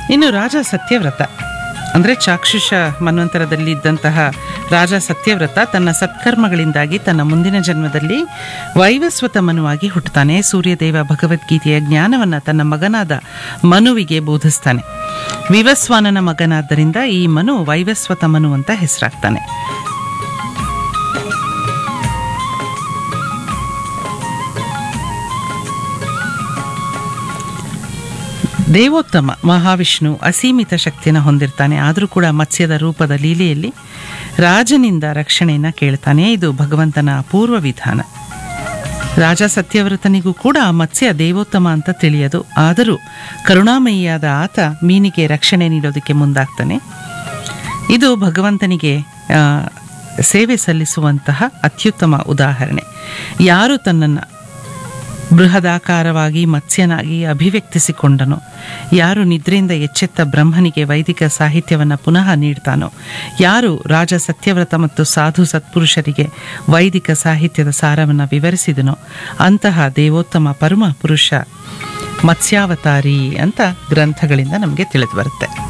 ಇನ್ನು ರಾಜ ಸತ್ಯವ್ರತ ಅಂದರೆ ಚಾಕ್ಷುಷ ಮನ್ವಂತರದಲ್ಲಿ ಇದ್ದಂತಹ ರಾಜ ಸತ್ಯವ್ರತ ತನ್ನ ಸತ್ಕರ್ಮಗಳಿಂದಾಗಿ ತನ್ನ ಮುಂದಿನ ಜನ್ಮದಲ್ಲಿ ವೈವಸ್ವತ ಮನುವಾಗಿ ಹುಟ್ಟುತ್ತಾನೆ ಸೂರ್ಯದೇವ ಭಗವದ್ಗೀತೆಯ ಜ್ಞಾನವನ್ನು ತನ್ನ ಮಗನಾದ ಮನುವಿಗೆ ಬೋಧಿಸ್ತಾನೆ ವಿವಸ್ವಾನನ ಮಗನಾದ್ದರಿಂದ ಈ ಮನು ವೈವಸ್ವತ ಮನು ಅಂತ ಹೆಸರಾಗ್ತಾನೆ ದೇವೋತ್ತಮ ಮಹಾವಿಷ್ಣು ಅಸೀಮಿತ ಶಕ್ತಿಯನ್ನು ಹೊಂದಿರ್ತಾನೆ ಆದರೂ ಕೂಡ ಮತ್ಸ್ಯದ ರೂಪದ ಲೀಲೆಯಲ್ಲಿ ರಾಜನಿಂದ ರಕ್ಷಣೆಯನ್ನು ಕೇಳ್ತಾನೆ ಇದು ಭಗವಂತನ ಅಪೂರ್ವ ವಿಧಾನ ರಾಜ ಸತ್ಯವ್ರತನಿಗೂ ಕೂಡ ಮತ್ಸ್ಯ ದೇವೋತ್ತಮ ಅಂತ ತಿಳಿಯದು ಆದರೂ ಕರುಣಾಮಯಿಯಾದ ಆತ ಮೀನಿಗೆ ರಕ್ಷಣೆ ನೀಡೋದಕ್ಕೆ ಮುಂದಾಗ್ತಾನೆ ಇದು ಭಗವಂತನಿಗೆ ಆ, ಸೇವೆ ಸಲ್ಲಿಸುವಂತಹ ಅತ್ಯುತ್ತಮ ಉದಾಹರಣೆ ಯಾರು ತನ್ನನ್ನು ಬೃಹದಾಕಾರವಾಗಿ ಮತ್ಸ್ಯನಾಗಿ ಅಭಿವ್ಯಕ್ತಿಸಿಕೊಂಡನೋ ಯಾರು ನಿದ್ರೆಯಿಂದ ಎಚ್ಚೆತ್ತ ಬ್ರಹ್ಮನಿಗೆ ವೈದಿಕ ಸಾಹಿತ್ಯವನ್ನು ಪುನಃ ನೀಡ್ತಾನೋ ಯಾರು ರಾಜ ಸತ್ಯವ್ರತ ಮತ್ತು ಸಾಧು ಸತ್ಪುರುಷರಿಗೆ ವೈದಿಕ ಸಾಹಿತ್ಯದ ಸಾರವನ್ನು ವಿವರಿಸಿದನೋ ಅಂತಹ ದೇವೋತ್ತಮ ಪರಮ ಪುರುಷ ಮತ್ಸ್ಯಾವತಾರಿ ಅಂತ ಗ್ರಂಥಗಳಿಂದ ನಮಗೆ ತಿಳಿದು ಬರುತ್ತೆ